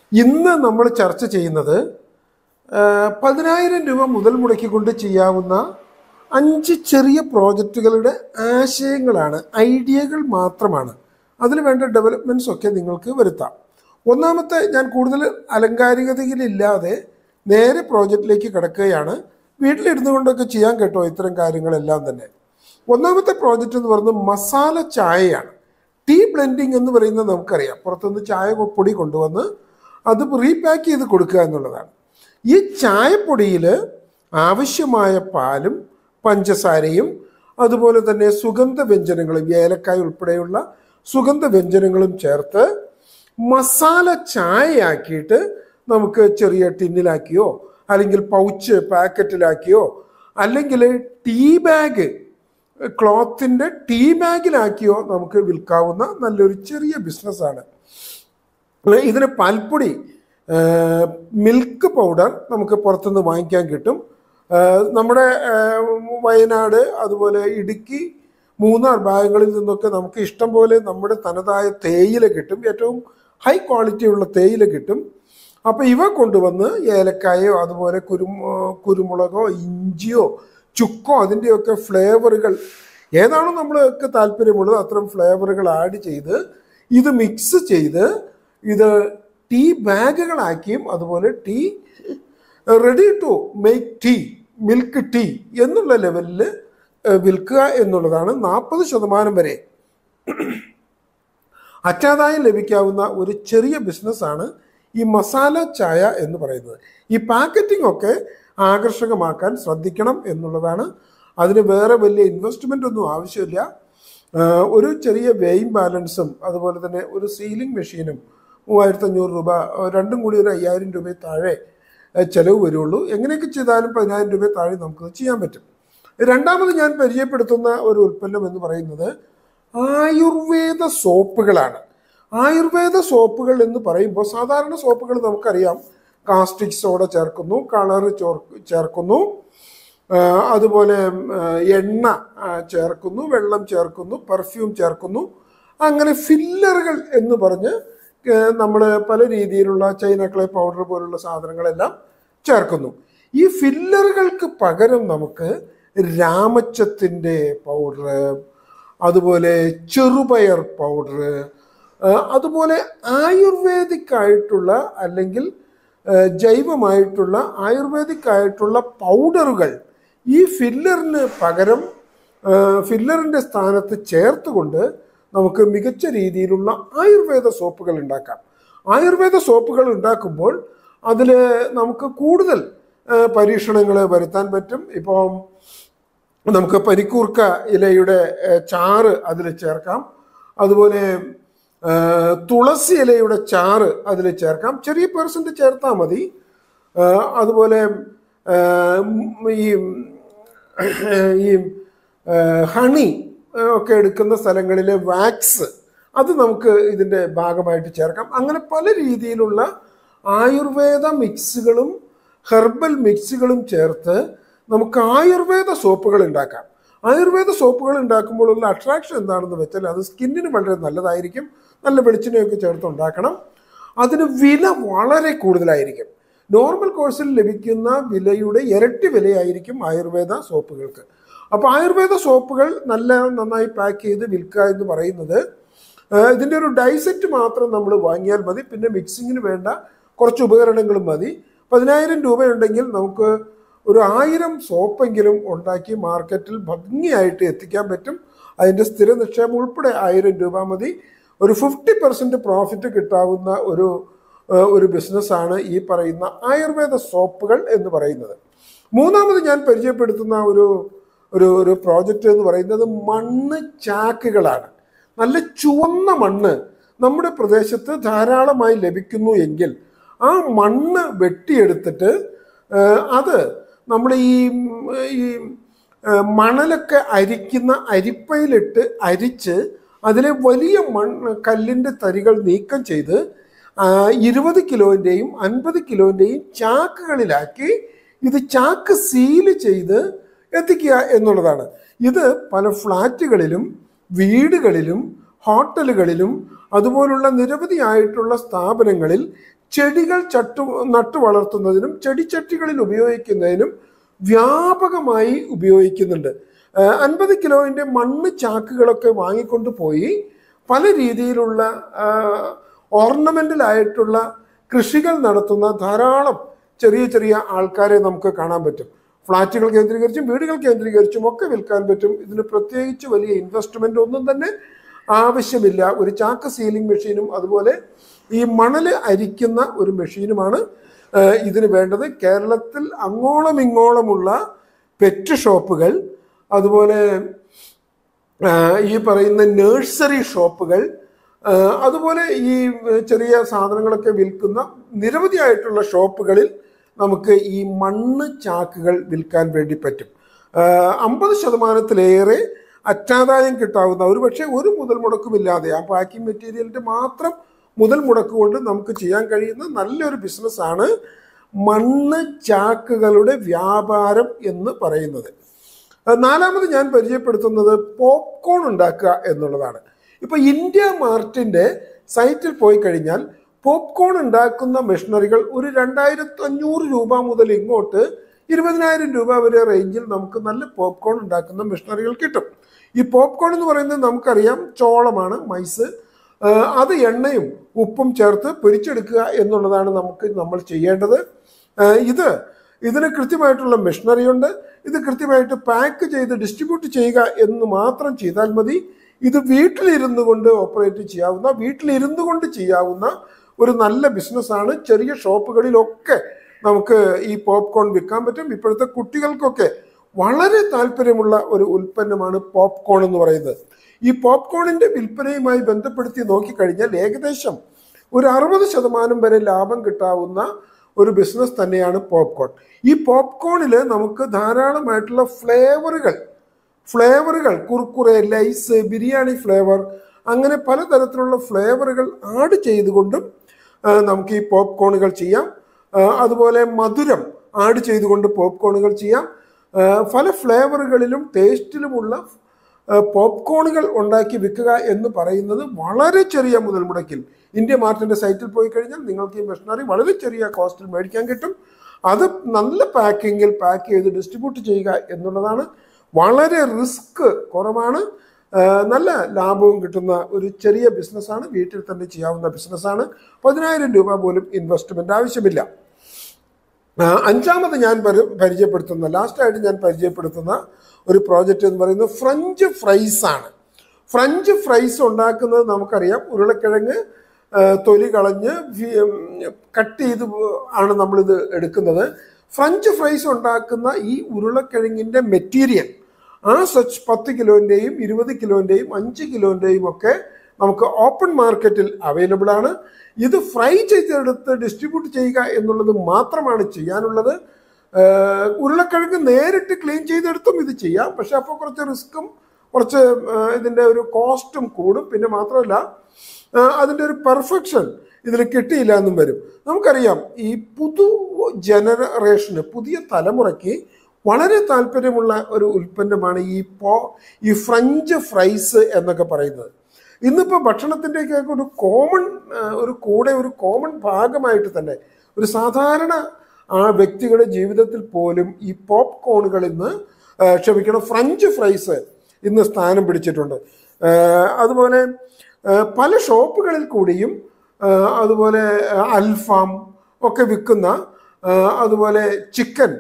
ഇന്ന് നമ്മൾ ചർച്ച ചെയ്യുന്നത് ആ, പതിനായിരം രൂപ മുതൽ മുടക്കിക്കൊണ്ട് ചെയ്യാവുന്ന അഞ്ച് ചെറിയ പ്രോജക്റ്റുകളുടെ ആശയങ്ങളാണ് ഐഡിയകൾ മാത്രമാണ് അതിൽ വേണ്ട ഡെവലപ്മെൻറ്റ്സ് ഒക്കെ നിങ്ങൾക്ക് വരുത്താം ഒന്നാമത്തെ ഞാൻ കൂടുതൽ അലങ്കാരികതയിലില്ലാതെ നേരെ പ്രോജക്റ്റിലേക്ക് കിടക്കുകയാണ് വീട്ടിലിരുന്നു കൊണ്ടൊക്കെ ചെയ്യാൻ കേട്ടോ ഇത്തരം കാര്യങ്ങളെല്ലാം തന്നെ ഒന്നാമത്തെ പ്രോജക്റ്റ് എന്ന് പറയുന്നത് മസാല ചായയാണ് ടീ ബ്ലെൻഡിങ് എന്ന് പറയുന്നത് നമുക്കറിയാം പുറത്തുനിന്ന് ചായ കൊ- പൊടി കൊണ്ടുവന്ന് അത് റീപാക്ക് ചെയ്ത് കൊടുക്കുക എന്നുള്ളതാണ് ഈ ചായപ്പൊടിയിൽ ആവശ്യമായ പാലും പഞ്ചസാരയും അതുപോലെ തന്നെ സുഗന്ധ വ്യഞ്ജനങ്ങളും ഏലക്കായ ഉൾപ്പെടെയുള്ള സുഗന്ധ വ്യഞ്ജനങ്ങളും ചേർത്ത് മസാല ചായയാക്കിയിട്ട് നമുക്ക് ചെറിയ ടിന്നിലാക്കിയോ അല്ലെങ്കിൽ പൗച്ച് പാക്കറ്റിലാക്കിയോ അല്ലെങ്കിൽ ടീ ബാഗ് ക്ലോത്തിൻ്റെ ടീ ബാഗിലാക്കിയോ നമുക്ക് വിൽക്കാവുന്ന നല്ലൊരു ചെറിയ ബിസിനസ്സാണ് ഇതിന് പാൽപ്പൊടി മിൽക്ക് പൗഡർ നമുക്ക് പുറത്തുനിന്ന് വാങ്ങിക്കാൻ കിട്ടും ആ, നമ്മുടെ ആ, വയനാട് അതുപോലെ ഇടുക്കി മൂന്നാർ ഭാഗങ്ങളിൽ നിന്നൊക്കെ നമുക്ക് ഇഷ്ടം പോലെ നമ്മുടെ തനതായ തേയില കിട്ടും ഏറ്റവും ഹൈ ക്വാളിറ്റി ഉള്ള തേയില കിട്ടും അപ്പോൾ ഇവ കൊണ്ടുവന്ന് ഏലക്കായോ അതുപോലെ കുരുമു കുരുമുളകോ ഇഞ്ചിയോ ചുക്കോ അതിൻ്റെയൊക്കെ ഫ്ലേവറുകൾ ഏതാണോ നമ്മൾക്ക് താല്പര്യമുള്ളത് അത്തരം ഫ്ലേവറുകൾ ആഡ് ചെയ്ത് ഇത് മിക്സ് ചെയ്ത് ഇത് ടീ ബാഗുകളാക്കിയും അതുപോലെ tea ready to make tea milk tea എന്നുള്ള ലെവലിൽ വിൽക്കുക എന്നുള്ളതാണ് നാൽപ്പത് ശതമാനം വരെ അറ്റാദായം ലഭിക്കാവുന്ന ഒരു ചെറിയ ബിസിനസ്സാണ് ഈ മസാല ചായ എന്ന് പറയുന്നത് ഈ പാക്കറ്റിംഗ് ഒക്കെ ആകർഷകമാക്കാൻ ശ്രദ്ധിക്കണം എന്നുള്ളതാണ് അതിന് വേറെ വലിയ ഇൻവെസ്റ്റ്മെൻ്റ് ഒന്നും ആവശ്യമില്ല ആ, ഒരു ചെറിയ വെയിങ് ബാലൻസും അതുപോലെ തന്നെ ഒരു സീലിംഗ് മെഷീനും മൂവായിരത്തി അഞ്ഞൂറ് രൂപ ആ, രണ്ടും കൂടി ഒരു അയ്യായിരം രൂപയിൽ താഴെ ആ, ചെലവ് വരുള്ളൂ എങ്ങനെയൊക്കെ ചെയ്താലും പതിനായിരം രൂപയിൽ താഴെ നമുക്കത് ചെയ്യാൻ പറ്റും രണ്ടാമത് ഞാൻ പരിചയപ്പെടുത്തുന്ന ഒരു ഉൽപ്പന്നം എന്ന് പറയുന്നത് ആയുർവേദ സോപ്പുകളാണ് ആയുർവേദ സോപ്പുകൾ എന്ന് പറയുമ്പോൾ സാധാരണ സോപ്പുകൾ നമുക്കറിയാം കാസ്റ്റിക് സോഡ ചേർക്കുന്നു കളർ ചേർക്കുന്നു ആ, അതുപോലെ ആ, എണ്ണ ആ, ചേർക്കുന്നു വെള്ളം ചേർക്കുന്നു പെർഫ്യൂം ചേർക്കുന്നു അങ്ങനെ ഫില്ലറുകൾ എന്ന് പറഞ്ഞ് നമ്മൾ പല രീതിയിലുള്ള ചൈനക്കളെ പൗഡർ പോലുള്ള സാധനങ്ങളെല്ലാം ചേർക്കുന്നു ഈ ഫില്ലറുകൾക്ക് പകരം നമുക്ക് രാമച്ചത്തിൻ്റെ പൗഡർ അതുപോലെ ചെറുപയർ പൗഡർ അതുപോലെ ആയുർവേദിക് ആയിട്ടുള്ള അല്ലെങ്കിൽ ആ, ജൈവമായിട്ടുള്ള ആയുർവേദിക് ആയിട്ടുള്ള പൗഡറുകൾ ഈ ഫില്ലറിന് പകരം ആ, ഫില്ലറിൻ്റെ സ്ഥാനത്ത് ചേർത്തുകൊണ്ട് നമുക്ക് മികച്ച രീതിയിലുള്ള ആയുർവേദ സോപ്പുകൾ ഉണ്ടാക്കാം ആയുർവേദ സോപ്പുകൾ ഉണ്ടാക്കുമ്പോൾ അതിൽ നമുക്ക് കൂടുതൽ പരീക്ഷണങ്ങൾ വരുത്താൻ പറ്റും ഇപ്പം നമുക്ക് പനിക്കൂർക്ക ഇലയുടെ ഏഹ്, ചാറ് അതിൽ ചേർക്കാം അതുപോലെ ഏഹ്, തുളസി ഇലയുടെ ചാറ് അതിൽ ചേർക്കാം ചെറിയ പെർസെൻറ്റ് ചേർത്താൽ മതി ഏഹ്, അതുപോലെ ഏഹ്, ഉം, ഈ ഈ ഏഹ്, ഹണി ഏഹ്, ഒക്കെ എടുക്കുന്ന സ്ഥലങ്ങളിലെ വാക്സ് അത് നമുക്ക് ഇതിൻ്റെ ഭാഗമായിട്ട് ചേർക്കാം അങ്ങനെ പല രീതിയിലുള്ള ആയുർവേദ മിക്സുകളും ഹെർബൽ മിക്സുകളും ചേർത്ത് നമുക്ക് ആയുർവേദ സോപ്പുകൾ ഉണ്ടാക്കാം ആയുർവേദ സോപ്പുകൾ ഉണ്ടാക്കുമ്പോഴുള്ള അട്രാക്ഷൻ എന്താണെന്ന് വെച്ചാൽ അത് സ്കിന്നിന് വളരെ നല്ലതായിരിക്കും നല്ല വെളിച്ചെണ്ണയൊക്കെ ചേർത്ത് ഉണ്ടാക്കണം അതിന് വില വളരെ കൂടുതലായിരിക്കും നോർമൽ കോഴ്സിൽ ലഭിക്കുന്ന വിലയുടെ ഇരട്ടി വിലയായിരിക്കും ആയുർവേദ സോപ്പുകൾക്ക് അപ്പോൾ ആയുർവേദ സോപ്പുകൾ നല്ല നന്നായി പാക്ക് ചെയ്ത് വിൽക്കുക എന്ന് പറയുന്നത് ഏഹ് ഇതിൻ്റെ ഒരു ഡൈസെറ്റ് മാത്രം നമ്മൾ വാങ്ങിയാൽ മതി പിന്നെ മിക്സിങ്ങിന് വേണ്ട കുറച്ച് ഉപകരണങ്ങളും മതി പതിനായിരം രൂപയുണ്ടെങ്കിൽ നമുക്ക് ഒരു ആയിരം സോപ്പെങ്കിലും ഉണ്ടാക്കി മാർക്കറ്റിൽ ഭംഗിയായിട്ട് എത്തിക്കാൻ പറ്റും അതിൻ്റെ സ്ഥിര നിക്ഷേപം ഉൾപ്പെടെ ആയിരം രൂപ മതി ഒരു ഫിഫ്റ്റി പെർസെൻറ്റ് പ്രോഫിറ്റ് കിട്ടാവുന്ന ഒരു ഏഹ് ഒരു ബിസിനസ്സാണ് ഈ പറയുന്ന ആയുർവേദ സോപ്പുകൾ എന്ന് പറയുന്നത് മൂന്നാമത് ഞാൻ പരിചയപ്പെടുത്തുന്ന ഒരു ഒരു ഒരു പ്രോജക്റ്റ് എന്ന് പറയുന്നത് മണ്ണ് ചാക്കുകളാണ് നല്ല ചുവന്ന മണ്ണ് നമ്മുടെ പ്രദേശത്ത് ധാരാളമായി ലഭിക്കുന്നു എങ്കിൽ ആ മണ്ണ് വെട്ടിയെടുത്തിട്ട് ഏഹ്, അത് നമ്മൾ ഈ ഈ ഏഹ്, മണലൊക്കെ അരിക്കുന്ന അരിപ്പയിലിട്ട് അരിച്ച് അതിലെ വലിയ മണ്ണ് കല്ലിൻ്റെ തരികൾ നീക്കം ചെയ്ത് ആ, ഇരുപത് കിലോൻ്റെയും അൻപത് കിലോൻ്റെയും ചാക്കുകളിലാക്കി ഇത് ചാക്ക് സീല് ചെയ്ത് എത്തിക്കുക എന്നുള്ളതാണ് ഇത് പല ഫ്ലാറ്റുകളിലും വീടുകളിലും ഹോട്ടലുകളിലും അതുപോലുള്ള നിരവധിയായിട്ടുള്ള സ്ഥാപനങ്ങളിൽ ചെടികൾ ചട്ടു നട്ടു വളർത്തുന്നതിനും ചെടിച്ചട്ടികളിൽ ഉപയോഗിക്കുന്നതിനും വ്യാപകമായി ഉപയോഗിക്കുന്നുണ്ട് അൻപത് കിലോയിൻ്റെ മണ്ണ് ചാക്കുകളൊക്കെ വാങ്ങിക്കൊണ്ട് പോയി പല രീതിയിലുള്ള ഓർണമെൻ്റൽ ആയിട്ടുള്ള കൃഷികൾ നടത്തുന്ന ധാരാളം ചെറിയ ചെറിയ ആൾക്കാരെ നമുക്ക് കാണാൻ പറ്റും ഫ്ലാറ്റുകൾ കേന്ദ്രീകരിച്ചും വീടുകൾ കേന്ദ്രീകരിച്ചും ഒക്കെ വിൽക്കാൻ പറ്റും ഇതിന് പ്രത്യേകിച്ച് വലിയ ഇൻവെസ്റ്റ്മെൻ്റ് ഒന്നും തന്നെ ആവശ്യമില്ല ഒരു ചാക്ക് സീലിംഗ് മെഷീനും അതുപോലെ ഈ മണല് അരിക്കുന്ന ഒരു മെഷീനുമാണ് ഏഹ്, ഇതിന് വേണ്ടത് കേരളത്തിൽ അങ്ങോളം ഇങ്ങോളമുള്ള പെറ്റ് ഷോപ്പുകൾ അതുപോലെ ആഹ് ഈ പറയുന്ന നഴ്സറി ഷോപ്പുകൾ ആഹ് അതുപോലെ ഈ ചെറിയ സാധനങ്ങളൊക്കെ വിൽക്കുന്ന നിരവധിയായിട്ടുള്ള ഷോപ്പുകളിൽ നമുക്ക് ഈ മണ്ണ് ചാക്കുകൾ വിൽക്കാൻ വേണ്ടി പറ്റും അമ്പത് ശതമാനത്തിലേറെ അറ്റാദായം കിട്ടാവുന്ന ഒരു പക്ഷേ ഒരു മുതൽ മുടക്കുമില്ലാതെ ആ പാക്കിംഗ് മെറ്റീരിയലിൻ്റെ മാത്രം മുതൽ മുടക്ക് കൊണ്ട് നമുക്ക് ചെയ്യാൻ കഴിയുന്ന നല്ലൊരു ബിസിനസ്സാണ് മണ്ണ് ചാക്കുകളുടെ വ്യാപാരം എന്ന് പറയുന്നത് അത് നാലാമത് ഞാൻ പരിചയപ്പെടുത്തുന്നത് പോപ്കോൺ ഉണ്ടാക്കുക എന്നുള്ളതാണ് ഇപ്പൊ ഇന്ത്യ മാർട്ടിന്റെ സൈറ്റിൽ പോയി കഴിഞ്ഞാൽ പോപ്കോൺ ഉണ്ടാക്കുന്ന മെഷീനറികൾ ഒരു രണ്ടായിരത്തി അഞ്ഞൂറ് രൂപ മുതൽ ഇങ്ങോട്ട് ഇരുപതിനായിരം രൂപ വരെ റേഞ്ചിൽ നമുക്ക് നല്ല പോപ്കോൺ ഉണ്ടാക്കുന്ന മെഷീനറികൾ കിട്ടും ഈ പോപ്കോൺ എന്ന് പറയുന്നത് നമുക്കറിയാം ചോളമാണ് മൈസ് ആഹ് അത് എണ്ണയും ഉപ്പും ചേർത്ത് പൊരിച്ചെടുക്കുക എന്നുള്ളതാണ് നമുക്ക് നമ്മൾ ചെയ്യേണ്ടത് ആഹ് ഇത് ഇതിന് കൃത്യമായിട്ടുള്ള മെഷീനറി ഉണ്ട് ഇത് കൃത്യമായിട്ട് പാക്ക് ചെയ്ത് ഡിസ്ട്രിബ്യൂട്ട് ചെയ്യുക എന്ന് മാത്രം ചെയ്താൽ മതി ഇത് വീട്ടിലിരുന്നു കൊണ്ട് ഓപ്പറേറ്റ് ചെയ്യാവുന്ന വീട്ടിലിരുന്നു കൊണ്ട് ചെയ്യാവുന്ന ഒരു നല്ല ബിസിനസ്സാണ് ചെറിയ ഷോപ്പുകളിലൊക്കെ നമുക്ക് ഈ പോപ്കോൺ വിൽക്കാൻ പറ്റും ഇപ്പോഴത്തെ കുട്ടികൾക്കൊക്കെ വളരെ താല്പര്യമുള്ള ഒരു ഉൽപ്പന്നമാണ് പോപ്കോൺ എന്ന് പറയുന്നത് ഈ പോപ്കോണിന്റെ വിൽപ്പനയുമായി ബന്ധപ്പെടുത്തി നോക്കിക്കഴിഞ്ഞാൽ ഏകദേശം ഒരു അറുപത് ശതമാനം വരെ ലാഭം കിട്ടാവുന്ന ഒരു ബിസിനസ് തന്നെയാണ് പോപ്കോൺ ഈ പോപ്കോണിൽ നമുക്ക് ധാരാളമായിട്ടുള്ള ഫ്ലേവറുകൾ ഫ്ലേവറുകൾ കുർക്കുറെ ലൈസ് ബിരിയാണി ഫ്ലേവർ അങ്ങനെ പലതരത്തിലുള്ള ഫ്ലേവറുകൾ ആഡ് ചെയ്തുകൊണ്ടും ആ, നമുക്ക് ഈ പോപ്കോണുകൾ ചെയ്യാം ആ, അതുപോലെ മധുരം ആഡ് ചെയ്തുകൊണ്ട് പോപ്കോണുകൾ ചെയ്യാം ആ, പല ഫ്ലേവറുകളിലും ടേസ്റ്റിലുമുള്ള ആ, പോപ്കോണുകൾ ഉണ്ടാക്കി വിൽക്കുക എന്ന് പറയുന്നത് വളരെ ചെറിയ മുതൽ മുടക്കിൽ ഇന്ത്യ മാർട്ടിന്റെ സൈറ്റിൽ പോയി കഴിഞ്ഞാൽ നിങ്ങൾക്ക് ഈ മെഷീനറി വളരെ ചെറിയ കോസ്റ്റിൽ മേടിക്കാൻ കിട്ടും അത് നല്ല പാക്കിങ്ങിൽ പാക്ക് ചെയ്ത് ഡിസ്ട്രിബ്യൂട്ട് ചെയ്യുക എന്നുള്ളതാണ് വളരെ റിസ്ക് കുറവാണ് ആ, നല്ല ലാഭവും കിട്ടുന്ന ഒരു ചെറിയ ബിസിനസ്സാണ് വീട്ടിൽ തന്നെ ചെയ്യാവുന്ന ബിസിനസ്സാണ് പതിനായിരം രൂപ പോലും ഇൻവെസ്റ്റ്മെന്റ് ആവശ്യമില്ല ആ, അഞ്ചാമത് ഞാൻ പരി- പരിചയപ്പെടുത്തുന്ന ലാസ്റ്റായിട്ട് ഞാൻ പരിചയപ്പെടുത്തുന്ന ഒരു പ്രോജക്റ്റ് എന്ന് പറയുന്നത് ഫ്രഞ്ച് ഫ്രൈസ് ആണ് ഫ്രഞ്ച് ഫ്രൈസ് ഉണ്ടാക്കുന്നത് നമുക്കറിയാം ഉരുളക്കിഴങ്ങ് ആ, തൊലി കളഞ്ഞ് വി- ഉം, കട്ട് ചെയ്ത് ആണ് നമ്മളിത് എടുക്കുന്നത് ഫ്രഞ്ച് ഫ്രൈസ് ഉണ്ടാക്കുന്ന ഈ ഉരുളക്കിഴങ്ങിൻ്റെ മെറ്റീരിയൽ ആ സച്ച് പത്ത് കിലോൻ്റെയും ഇരുപത് കിലോൻ്റെയും അഞ്ച് കിലോൻ്റെയും ഒക്കെ നമുക്ക് ഓപ്പൺ മാർക്കറ്റിൽ അവൈലബിൾ ആണ് ഇത് ഫ്രൈ ചെയ്തെടുത്ത് ഡിസ്ട്രിബ്യൂട്ട് ചെയ്യുക എന്നുള്ളത് മാത്രമാണ് ചെയ്യാനുള്ളത് ആഹ് ഉരുളക്കിഴങ്ങ് നേരിട്ട് ക്ലീൻ ചെയ്തെടുത്തും ഇത് ചെയ്യാം പക്ഷെ അപ്പോൾ കുറച്ച് റിസ്ക്കും കുറച്ച് ആഹ് ഇതിൻ്റെ ഒരു കോസ്റ്റും കൂടും പിന്നെ മാത്രമല്ല ആഹ് അതിൻ്റെ ഒരു പെർഫെക്ഷൻ ഇതിൽ കിട്ടിയില്ല എന്നും വരും നമുക്കറിയാം ഈ പുതു ജനറേഷന് പുതിയ തലമുറയ്ക്ക് വളരെ താല്പര്യമുള്ള ഒരു ഉൽപ്പന്നമാണ് ഈ പോ ഈ ഫ്രഞ്ച് ഫ്രൈസ് എന്നൊക്കെ പറയുന്നത് ഇന്നിപ്പോൾ ഭക്ഷണത്തിൻ്റെയൊക്കെ ഒരു കോമൺ ഒരു കൂടെ ഒരു കോമൺ ഭാഗമായിട്ട് തന്നെ ഒരു സാധാരണ ആ വ്യക്തികളുടെ ജീവിതത്തിൽ പോലും ഈ പോപ്കോണുകൾ ഇന്ന് ആ, ക്ഷമിക്കണം ഫ്രഞ്ച് ഫ്രൈസ് ഇന്ന് സ്ഥാനം പിടിച്ചിട്ടുണ്ട് ആ, അതുപോലെ ആ, പല ഷോപ്പുകളിൽ കൂടിയും ആ, അതുപോലെ ആ, അൽഫാം ഒക്കെ വിൽക്കുന്ന ആ, അതുപോലെ ചിക്കൻ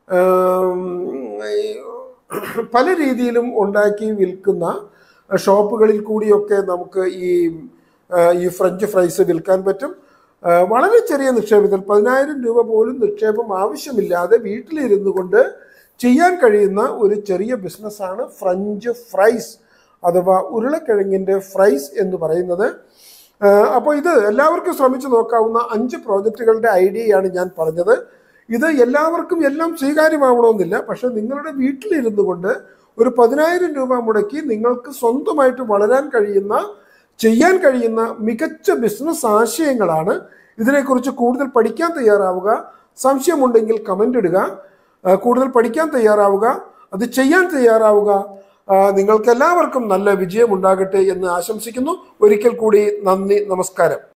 പല രീതിയിലും ഉണ്ടാക്കി വിൽക്കുന്ന ഷോപ്പുകളിൽ കൂടിയൊക്കെ നമുക്ക് ഈ ആ, ഈ ഫ്രഞ്ച് ഫ്രൈസ് വിൽക്കാൻ പറ്റും ആ, വളരെ ചെറിയ നിക്ഷേപത്തിൽ പതിനായിരം രൂപ പോലും നിക്ഷേപം ആവശ്യമില്ലാതെ വീട്ടിലിരുന്നു കൊണ്ട് ചെയ്യാൻ കഴിയുന്ന ഒരു ചെറിയ ബിസിനസ്സാണ് ഫ്രഞ്ച് ഫ്രൈസ് അഥവാ ഉരുളക്കിഴങ്ങിൻ്റെ ഫ്രൈസ് എന്ന് പറയുന്നത് അപ്പോൾ ഇത് എല്ലാവർക്കും ശ്രമിച്ചു നോക്കാവുന്ന അഞ്ച് പ്രോജക്റ്റുകളുടെ ഐഡിയയാണ് ഞാൻ പറഞ്ഞത് ഇത് എല്ലാവർക്കും എല്ലാം സ്വീകാര്യമാവണമെന്നില്ല പക്ഷെ നിങ്ങളുടെ വീട്ടിലിരുന്നു കൊണ്ട് ഒരു പതിനായിരം രൂപ മുടക്കി നിങ്ങൾക്ക് സ്വന്തമായിട്ട് വളരാൻ കഴിയുന്ന ചെയ്യാൻ കഴിയുന്ന മികച്ച ബിസിനസ് ആശയങ്ങളാണ് ഇതിനെക്കുറിച്ച് കൂടുതൽ പഠിക്കാൻ തയ്യാറാവുക സംശയമുണ്ടെങ്കിൽ കമൻ്റ് ഇടുക ആ, കൂടുതൽ പഠിക്കാൻ തയ്യാറാവുക അത് ചെയ്യാൻ തയ്യാറാവുക ആ, നിങ്ങൾക്ക് എല്ലാവർക്കും നല്ല വിജയം ഉണ്ടാകട്ടെ എന്ന് ആശംസിക്കുന്നു ഒരിക്കൽ കൂടി നന്ദി നമസ്കാരം